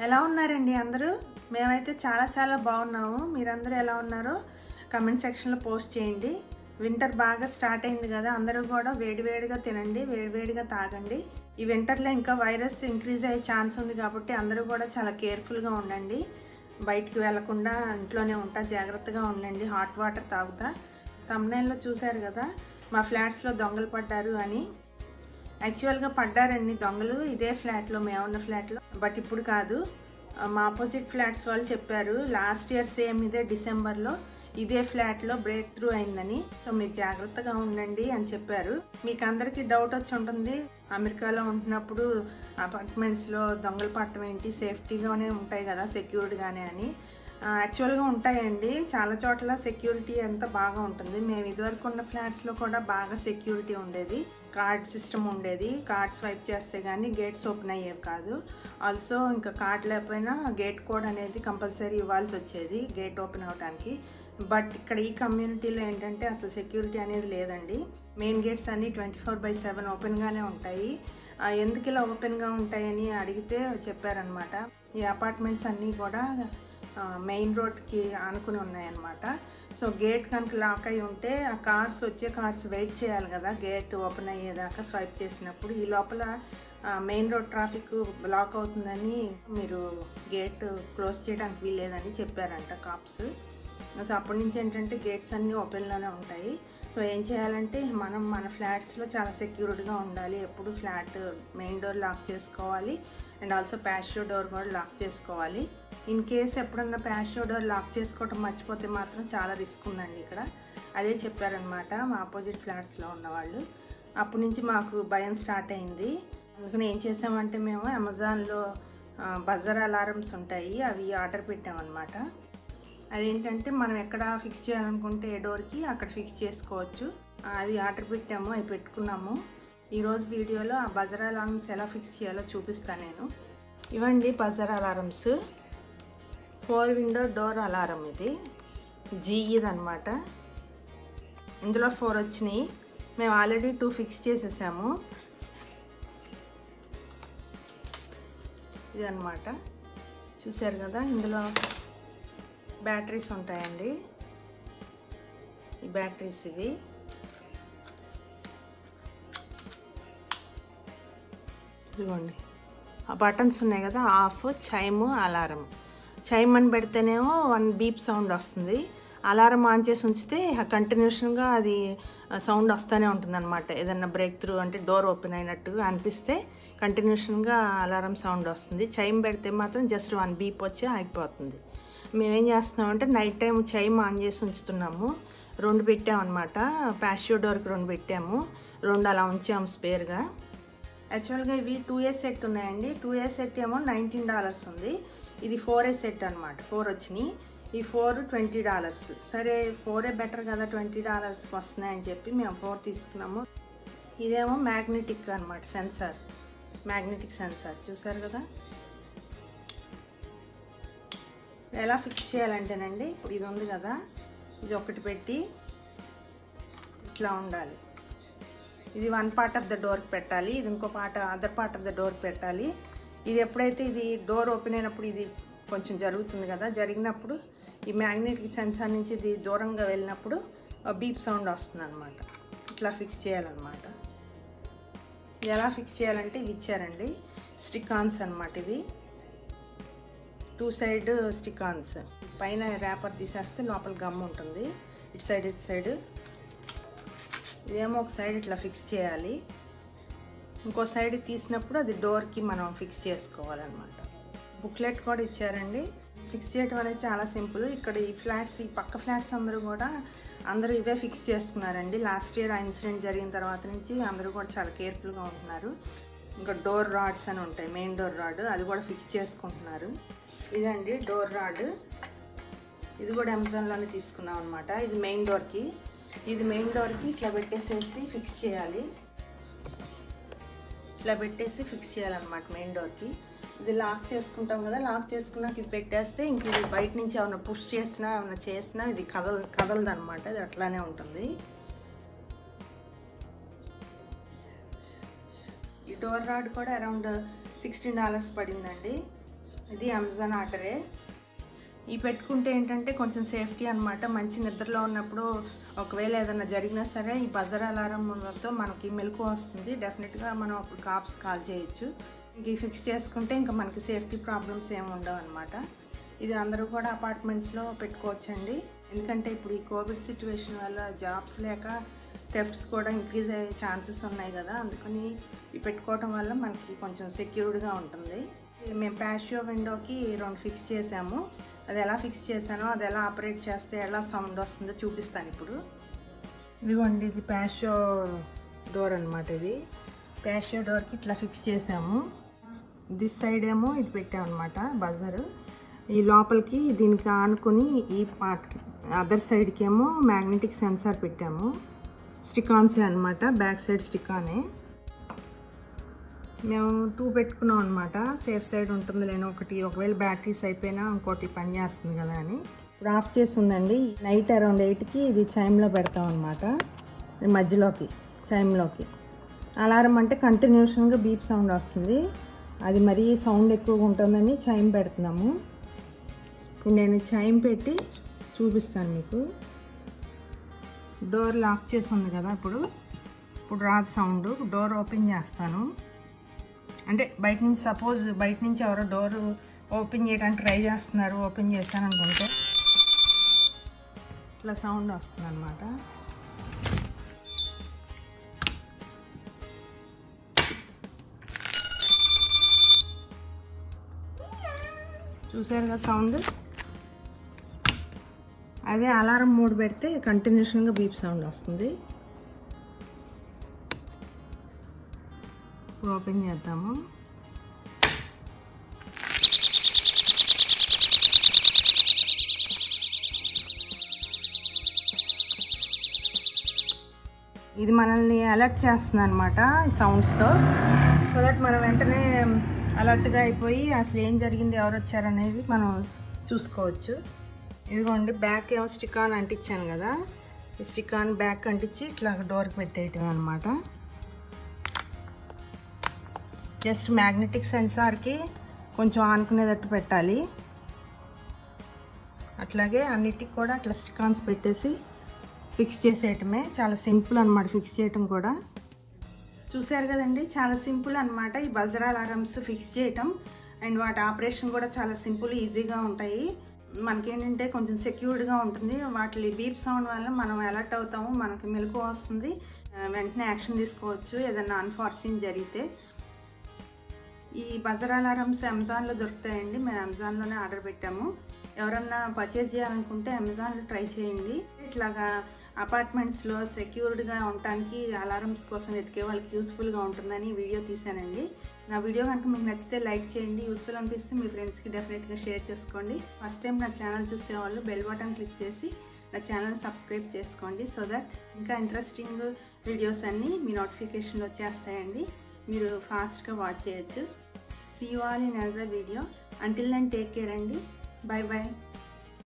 ఎలా ఉన్నారండి అందరూ మేమైతే చాలా చాలా బాగున్నాము మీరందరూ ఎలా ఉన్నారో కమెంట్ సెక్షన్లో పోస్ట్ చేయండి వింటర్ బాగా స్టార్ట్ అయింది కదా అందరూ కూడా వేడివేడిగా తినండి వేడివేడిగా తాగండి ఈ వింటర్లో ఇంకా వైరస్ ఇంక్రీజ్ అయ్యే ఛాన్స్ ఉంది కాబట్టి అందరూ కూడా చాలా కేర్ఫుల్గా ఉండండి బయటికి వెళ్లకుండా ఇంట్లోనే ఉంటా జాగ్రత్తగా ఉండండి హాట్ వాటర్ తాగుతా తమ్నైల్లో చూశారు కదా మా ఫ్లాట్స్లో దొంగలు పడ్డారు అని యాక్చువల్గా పడ్డారండి దొంగలు ఇదే ఫ్లాట్లో మేమున్న ఫ్లాట్లో బట్ ఇప్పుడు కాదు ఆ, మా ఆపోజిట్ ఫ్లాట్స్ వాళ్ళు చెప్పారు లాస్ట్ ఇయర్ సేమ్ ఇదే డిసెంబర్లో ఇదే ఫ్లాట్లో బ్రేక్ త్రూ అయిందని సో మీరు జాగ్రత్తగా ఉండండి అని చెప్పారు మీకు అందరికీ డౌట్ వచ్చి ఉంటుంది అమెరికాలో ఉంటున్నప్పుడు అపార్ట్మెంట్స్లో దొంగలు పట్టడం ఏంటి సేఫ్టీగానే ఉంటాయి కదా సెక్యూర్డ్గానే అని యాక్చువల్గా ఉంటాయండి చాలా చోట్ల సెక్యూరిటీ అంతా బాగా ఉంటుంది మేము ఇదివరకు ఉన్న ఫ్లాట్స్లో కూడా బాగా సెక్యూరిటీ ఉండేది కార్డ్ సిస్టమ్ ఉండేది కార్డ్ స్వైప్ చేస్తే కానీ గేట్స్ ఓపెన్ అయ్యేవి కాదు ఆల్సో ఇంకా కార్డ్ లేకపోయినా గేట్ కోడ్ అనేది కంపల్సరీ ఇవ్వాల్సి వచ్చేది గేట్ ఓపెన్ అవడానికి బట్ ఇక్కడ ఈ కమ్యూనిటీలో ఏంటంటే అసలు సెక్యూరిటీ అనేది లేదండి మెయిన్ గేట్స్ అన్నీ ట్వంటీ ఫోర్ బై సెవెన్ ఓపెన్గానే ఉంటాయి ఆ, ఎందుకు ఇలా ఓపెన్గా ఉంటాయని అడిగితే చెప్పారనమాట ఈ అపార్ట్మెంట్స్ అన్నీ కూడా మెయిన్ రోడ్కి ఆనుకుని ఉన్నాయన్నమాట సో గేట్ కనుక లాక్ అయి ఉంటే ఆ కార్స్ వచ్చే కార్స్ వెయిట్ చేయాలి కదా గేట్ ఓపెన్ అయ్యేదాకా స్వైప్ చేసినప్పుడు ఈ లోపల మెయిన్ రోడ్ ట్రాఫిక్ బ్లాక్ అవుతుందని మీరు గేట్ క్లోజ్ చేయడానికి వీల్లేదని చెప్పారంట కాప్స్ సో అప్పటి నుంచి ఏంటంటే గేట్స్ అన్నీ ఓపెన్లోనే ఉంటాయి సో ఏం చేయాలంటే మనం మన ఫ్లాట్స్లో చాలా సెక్యూర్డ్గా ఉండాలి ఎప్పుడు ఫ్లాట్ మెయిన్ డోర్ లాక్ చేసుకోవాలి అండ్ ఆల్సో ప్యాషో డోర్ కూడా లాక్ చేసుకోవాలి ఇన్ కేస్ ఎప్పుడన్నా ప్యాషో డోర్ లాక్ చేసుకోవటం మర్చిపోతే మాత్రం చాలా రిస్క్ ఉందండి ఇక్కడ అదే చెప్పారనమాట మా ఆపోజిట్ ఫ్లాట్స్లో ఉన్నవాళ్ళు అప్పటి నుంచి మాకు భయం స్టార్ట్ అయింది అందుకని ఏం చేసామంటే మేము అమెజాన్లో బజర్ అలారమ్స్ ఉంటాయి అవి ఆర్డర్ పెట్టామన్నమాట అదేంటంటే మనం ఎక్కడ ఫిక్స్ చేయాలనుకుంటే ఏ డోర్కి అక్కడ ఫిక్స్ చేసుకోవచ్చు ఆ, అది ఆర్డర్ పెట్టాము అవి పెట్టుకున్నాము ఈరోజు వీడియోలో ఆ బజర్ అలారమ్స్ ఎలా ఫిక్స్ చేయాలో చూపిస్తాను నేను ఇవండి buzzer alarms for window door alarm ఇది జీఈది అనమాట ఇందులో ఫోర్ వచ్చినాయి మేము ఆల్రెడీ టూ ఫిక్స్ చేసేసాము ఇది అనమాట చూశారు కదా ఇందులో బ్యాటరీస్ ఉంటాయండి ఈ బ్యాటరీస్ ఇవి ఇదిగోండి ఆ బటన్స్ ఉన్నాయి కదా ఆఫ్ చైమ్ అలారం చైమ్ అని పెడితేనేమో వన్ బీప్ సౌండ్ వస్తుంది అలారం ఆన్ చేసి ఉంచితే కంటిన్యూషన్గా అది సౌండ్ వస్తూనే ఉంటుంది అనమాట ఏదన్నా బ్రేక్ త్రూ అంటే డోర్ ఓపెన్ అయినట్టు అనిపిస్తే కంటిన్యూషన్గా అలారం సౌండ్ వస్తుంది చైమ్ పెడితే మాత్రం జస్ట్ వన్ బీప్ వచ్చి ఆగిపోతుంది మేమేం చేస్తున్నామంటే నైట్ టైం చైమ్ ఆన్ చేసి ఉంచుతున్నాము రెండు పెట్టామన్నమాట ప్యాషియో డోర్కి రెండు పెట్టాము రెండు అలా ఉంచాము స్పేర్గా యాక్చువల్గా ఇవి టూ ఇయర్స్ సెట్ ఉన్నాయండి టూ ఇయర్స్ సెట్ ఏమో నైన్టీన్ డాలర్స్ ఉంది ఇది ఫోర్ ఇయర్స్ సెట్ అనమాట ఫోర్ వచ్చినాయి ఈ ఫోర్ ట్వంటీ డాలర్స్ సరే ఫోరే బెటర్ కదా ట్వంటీ డాలర్స్కి వస్తున్నాయని చెప్పి మేము ఫోర్ తీసుకున్నాము ఇదేమో మ్యాగ్నెటిక్ అనమాట సెన్సార్ మ్యాగ్నెటిక్ సెన్సార్ చూసారు కదా ఎలా ఫిక్స్ చేయాలంటేనండి ఇప్పుడు ఇది ఉంది కదా ఇది ఒకటి పెట్టి ఇట్లా ఉండాలి ఇది వన్ పార్ట్ ఆఫ్ ద డోర్కి పెట్టాలి ఇది ఇంకో part other part of the డోర్కి పెట్టాలి ఇది ఎప్పుడైతే ఇది డోర్ ఓపెన్ అయినప్పుడు ఇది కొంచెం జరుగుతుంది కదా జరిగినప్పుడు ఈ మ్యాగ్నెటిక్ సెన్సార్ నుంచి ఇది దూరంగా వెళ్ళినప్పుడు బీప్ సౌండ్ వస్తుంది అనమాట ఇట్లా ఫిక్స్ చేయాలన్నమాట ఇది ఎలా ఫిక్స్ చేయాలంటే ఇవి ఇచ్చారండి స్టిక్ ఆన్స్ అనమాట ఇవి టూ సైడ్ స్టిక్ ఆన్స్ పైన ర్యాపర్ తీసేస్తే లోపల గమ్ ఉంటుంది ఇటు సైడ్ ఇటు సైడ్ ఇదేమో ఒక సైడ్ ఇట్లా ఫిక్స్ చేయాలి ఇంకో సైడ్ తీసినప్పుడు అది డోర్కి మనం ఫిక్స్ చేసుకోవాలన్నమాట బుక్లెట్ కూడా ఇచ్చారండి ఫిక్స్ చేయడం అనేది చాలా సింపుల్ ఇక్కడ ఈ ఫ్లాట్స్ ఈ పక్క ఫ్లాట్స్ అందరూ కూడా అందరూ ఇవే ఫిక్స్ చేసుకున్నారండి లాస్ట్ ఇయర్ ఆ ఇన్సిడెంట్ జరిగిన తర్వాత నుంచి అందరూ కూడా చాలా కేర్ఫుల్గా ఉంటున్నారు ఇంకా డోర్ రాడ్స్ అని ఉంటాయి మెయిన్ డోర్ రాడ్ అది కూడా ఫిక్స్ చేసుకుంటున్నారు ఇదండి డోర్ రాడ్ ఇది కూడా అమెజాన్లోనే తీసుకున్నాం అనమాట ఇది మెయిన్ డోర్కి ఇది మెయిన్ డోర్కి ఇట్లా పెట్టేసేసి ఫిక్స్ చేయాలి ఇట్లా పెట్టేసి ఫిక్స్ చేయాలన్నమాట మెయిన్ డోర్కి ఇది లాక్ చేసుకుంటాం కదా లాక్ చేసుకున్నాక ఇది పెట్టేస్తే ఇంక ఇది బయట నుంచి ఏమైనా పుష్ చేసినా ఏమైనా చేసినా ఇది కదల కదలదు అనమాట ఇది అట్లానే ఉంటుంది ఈ డోర్ రాడ్ కూడా అరౌండ్ సిక్స్టీన్ డాలర్స్ పడిందండి ఇది అమెజాన్ ఆర్డరే ఈ పెట్టుకుంటే ఏంటంటే కొంచెం సేఫ్టీ అనమాట మంచి నిద్రలో ఉన్నప్పుడు ఒకవేళ ఏదైనా జరిగినా సరే ఈ బజర్ అలారంతో మనకి మెలకు వస్తుంది డెఫినెట్గా మనం అప్పుడు కాప్స్ కాల్ చేయొచ్చు ఇంక ఈ ఫిక్స్ చేసుకుంటే ఇంకా మనకి సేఫ్టీ ప్రాబ్లమ్స్ ఏమి ఉండవు అనమాట ఇది అందరూ కూడా అపార్ట్మెంట్స్లో పెట్టుకోవచ్చండి ఎందుకంటే ఇప్పుడు ఈ కోవిడ్ సిచ్యువేషన్ వల్ల జాబ్స్ లేక థెఫ్ట్స్ కూడా ఇంక్రీజ్ అయ్యే ఛాన్సెస్ ఉన్నాయి కదా అందుకని ఇవి పెట్టుకోవడం వల్ల మనకి కొంచెం సెక్యూర్డ్గా ఉంటుంది మేము ప్యాషియో విండోకి రెండు ఫిక్స్ చేసాము అది ఎలా ఫిక్స్ చేశానో అది ఎలా ఆపరేట్ చేస్తే ఎలా సౌండ్ వస్తుందో చూపిస్తాను ఇప్పుడు ఇదిగోండి ఇది ప్యాషియో డోర్ అనమాట ఇది ప్యాషియో డోర్కి ఇట్లా ఫిక్స్ చేసాము దిస్ సైడ్ ఏమో ఇది పెట్టామన్నమాట బజర్ ఈ లోపలికి దీనికి ఆనుకొని ఈ పార్ట్ అదర్ సైడ్కి ఏమో మ్యాగ్నెటిక్ సెన్సార్ పెట్టాము స్టికాన్సే అనమాట బ్యాక్ సైడ్ స్టికానే మేము టూ పెట్టుకున్నాం అనమాట సేఫ్ సైడ్ ఉంటుంది లేని ఒకటి ఒకవేళ బ్యాటరీస్ అయిపోయినా ఇంకోటి పని చేస్తుంది కదా అని ఇప్పుడు ఆఫ్ చేస్తుందండి నైట్ అరౌండ్ ఎయిట్కి ఇది చైమ్లో పెడతాం అనమాట మధ్యలోకి చైమ్లోకి అలారం అంటే కంటిన్యూషన్గా బీప్ సౌండ్ వస్తుంది అది మరీ సౌండ్ ఎక్కువగా ఉంటుందని చైమ్ పెడుతున్నాము ఇప్పుడు నేను చైమ్ పెట్టి చూపిస్తాను మీకు డోర్ లాక్ చేసి ఉంది కదా ఇప్పుడు ఇప్పుడు రాదు సౌండ్ డోర్ ఓపెన్ చేస్తాను అంటే బయట నుంచి సపోజ్ బయట నుంచి ఎవరో డోర్ ఓపెన్ చేయడానికి ట్రై చేస్తున్నారు ఓపెన్ చేశాను అనుకుంటే ఇట్లా సౌండ్ వస్తుంది అనమాట చూసారు కదా సౌండ్ అదే అలారం మూడు పెడితే కంటిన్యూషన్గా బీప్ సౌండ్ వస్తుంది ఇప్పుడు ఓపెన్ చేద్దాము ఇది మనల్ని అలర్ట్ చేస్తుంది అనమాట ఈ సౌండ్స్తో సో దట్ మనం వెంటనే అలర్ట్గా అయిపోయి అసలు ఏం జరిగింది ఎవరు వచ్చారనేది మనం చూసుకోవచ్చు ఇదిగోండి బ్యాక్ ఏమో స్టికాన్ అంటించాను కదా ఈ స్టికాన్ బ్యాక్ అంటించి ఇట్లా డోర్కి పెట్టేయటం అనమాట జస్ట్ మ్యాగ్నెటిక్ సెన్సార్కి కొంచెం ఆనుకునేటట్టు పెట్టాలి అట్లాగే అన్నిటికి కూడా అట్లా స్టికాన్స్ పెట్టేసి ఫిక్స్ చేసేయటమే చాలా సింపుల్ అనమాట ఫిక్స్ చేయటం కూడా చూసారు కదండి చాలా సింపుల్ అనమాట ఈ బజర్ అలారమ్స్ ఫిక్స్ చేయటం అండ్ వాటి ఆపరేషన్ కూడా చాలా సింపుల్ ఈజీగా ఉంటాయి మనకేంటంటే కొంచెం సెక్యూర్డ్గా ఉంటుంది వాటి బీప్ సౌండ్ వల్ల మనం అలర్ట్ అవుతాము మనకి మెలకు వస్తుంది వెంటనే యాక్షన్ తీసుకోవచ్చు ఏదైనా అన్ఫార్సిన్ జరిగితే ఈ బజర్ అలారమ్స్ అమెజాన్లో దొరుకుతాయండి మేము అమెజాన్లోనే ఆర్డర్ పెట్టాము ఎవరన్నా పర్చేజ్ చేయాలనుకుంటే అమెజాన్లో ట్రై చేయండి ఇట్లాగా అపార్ట్మెంట్స్లో సెక్యూర్డ్గా ఉండటానికి అలారమ్స్ కోసం వెతికే వాళ్ళకి యూస్ఫుల్గా ఉంటుందని వీడియో తీశానండి నా వీడియో కనుక మీకు నచ్చితే లైక్ చేయండి యూస్ఫుల్ అనిపిస్తే మీ ఫ్రెండ్స్కి డెఫినెట్గా షేర్ చేసుకోండి ఫస్ట్ టైం నా ఛానల్ చూసేవాళ్ళు బెల్ బటన్ క్లిక్ చేసి నా ఛానల్ సబ్స్క్రైబ్ చేసుకోండి సో దట్ ఇంకా ఇంట్రెస్టింగ్ వీడియోస్ అన్నీ మీ నోటిఫికేషన్లో వచ్చేస్తాయండి మీరు ఫాస్ట్గా వాచ్ చేయొచ్చు see you all in another video until then take care అండి బాయ్ బాయ్